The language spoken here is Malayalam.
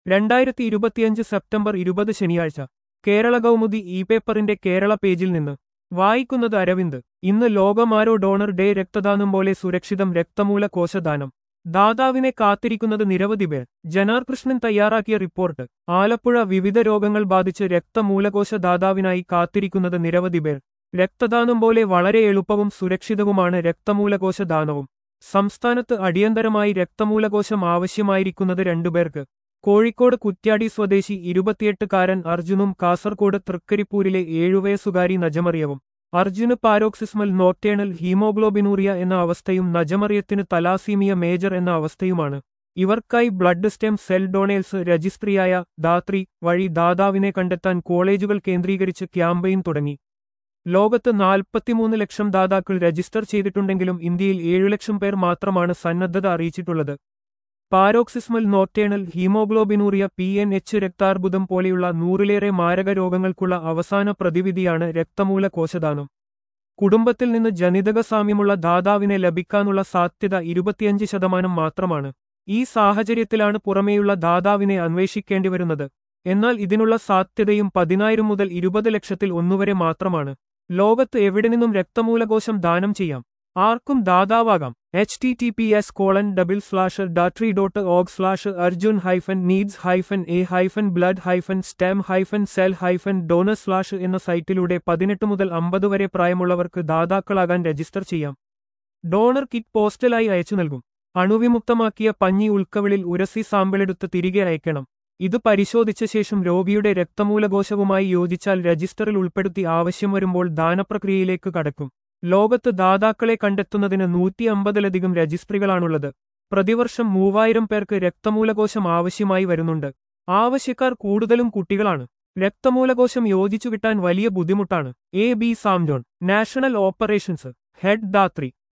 രണ്ടായിരത്തി ഇരുപത്തിയഞ്ച് സെപ്റ്റംബർ ഇരുപത് ശനിയാഴ്ച കേരള കൗമുദി ഇ പേപ്പറിന്റെ കേരള പേജിൽ നിന്ന് വായിക്കുന്നത് അരവിന്ദ് ഇന്ന് ലോകമാരോ ഡോണർ ഡേ രക്തദാനം പോലെ സുരക്ഷിതം രക്തമൂല കോശദാനം ദാതാവിനെ കാത്തിരിക്കുന്നത് നിരവധി പേർ ജനാർകൃഷ്ണൻ തയ്യാറാക്കിയ റിപ്പോർട്ട് ആലപ്പുഴ വിവിധ രോഗങ്ങൾ ബാധിച്ച് രക്തമൂലകോശ ദാതാവിനായി കാത്തിരിക്കുന്നത് നിരവധി പേർ രക്തദാനം പോലെ വളരെ എളുപ്പവും സുരക്ഷിതവുമാണ് രക്തമൂലകോശ ദാനവും സംസ്ഥാനത്ത് അടിയന്തരമായി രക്തമൂലകോശം ആവശ്യമായിരിക്കുന്നത് രണ്ടുപേർക്ക് കോഴിക്കോട് കുറ്റ്യാടി സ്വദേശി ഇരുപത്തിയെട്ടുകാരൻ അർജുനും കാസർകോട് തൃക്കരിപ്പൂരിലെ ഏഴുവയസ്സുകാരി നജമറിയവും അർജുന് പാരോക്സിസ്മൽ നോക്ടേണൽ ഹീമോഗ്ലോബിനൂറിയ എന്ന അവസ്ഥയും നജമറിയത്തിന് തലാസീമിയ മേജർ എന്ന അവസ്ഥയുമാണ് ഇവർക്കായി ബ്ലഡ് സ്റ്റെം സെൽ ഡൊണേൽസ് രജിസ്ട്രിയായ ദാത്രി വഴി ദാതാവിനെ കണ്ടെത്താൻ കോളേജുകൾ കേന്ദ്രീകരിച്ച് ക്യാമ്പയിൻ തുടങ്ങി ലോകത്ത് നാൽപ്പത്തിമൂന്ന് ലക്ഷം ദാതാക്കൾ രജിസ്റ്റർ ചെയ്തിട്ടുണ്ടെങ്കിലും ഇന്ത്യയിൽ ഏഴു ലക്ഷം പേർ മാത്രമാണ് സന്നദ്ധത അറിയിച്ചിട്ടുള്ളത് paroxysmal nocturnal haemoglobinuria P N H രക്താർബുദം പോലെയുള്ള നൂറിലേറെ മാരക രോഗങ്ങൾക്കുള്ള അവസാന പ്രതിവിധിയാണ് രക്തമൂല കോശദാനം കുടുംബത്തിൽ നിന്ന് ജനിതക സാമ്യമുള്ള ദാതാവിനെ ലഭിക്കാനുള്ള സാധ്യത ഇരുപത്തിയഞ്ച് ശതമാനം മാത്രമാണ് ഈ സാഹചര്യത്തിലാണ് പുറമേയുള്ള ദാതാവിനെ അന്വേഷിക്കേണ്ടിവരുന്നത് എന്നാൽ ഇതിനുള്ള സാധ്യതയും പതിനായിരം മുതൽ ഇരുപത് ലക്ഷത്തിൽ ഒന്നുവരെ മാത്രമാണ് ലോകത്ത് എവിടെ നിന്നും രക്തമൂലകോശം ദാനം ചെയ്യാം ആർക്കും ദാതാവാകാം H T T P S colon double slash Datri dot org slash urgent hyphen needs hyphen a hyphen blood hyphen stem hyphen cell hyphen donor slash എന്ന സൈറ്റിലൂടെ പതിനെട്ട് മുതൽ അമ്പത് വരെ പ്രായമുള്ളവർക്ക് ദാതാക്കളാകാൻ രജിസ്റ്റർ ചെയ്യാം ഡോണർ കിറ്റ് പോസ്റ്റലായി അയച്ചു നൽകും അണുവിമുക്തമാക്കിയ പഞ്ഞി ഉൾക്കവിളിൽ ഉരസി സാമ്പിളെടുത്ത് തിരികെ അയക്കണം ഇത് പരിശോധിച്ച ശേഷം രോഗിയുടെ രക്തമൂലകോശവുമായി യോജിച്ചാൽ രജിസ്റ്ററിൽ ഉൾപ്പെടുത്തി ആവശ്യം വരുമ്പോൾ ദാനപ്രക്രിയയിലേക്ക് കടക്കും ലോകത്ത് ദാതാക്കളെ കണ്ടെത്തുന്നതിന് നൂറ്റി അമ്പതിലധികം രജിസ്ട്രികളാണുള്ളത് പ്രതിവർഷം മൂവായിരം പേർക്ക് രക്തമൂലകോശം ആവശ്യമായി വരുന്നുണ്ട് ആവശ്യക്കാർ കൂടുതലും കുട്ടികളാണ് രക്തമൂലകോശം യോജിച്ചു കിട്ടാൻ വലിയ ബുദ്ധിമുട്ടാണ് A B Samjohn national operations head ദാത്രി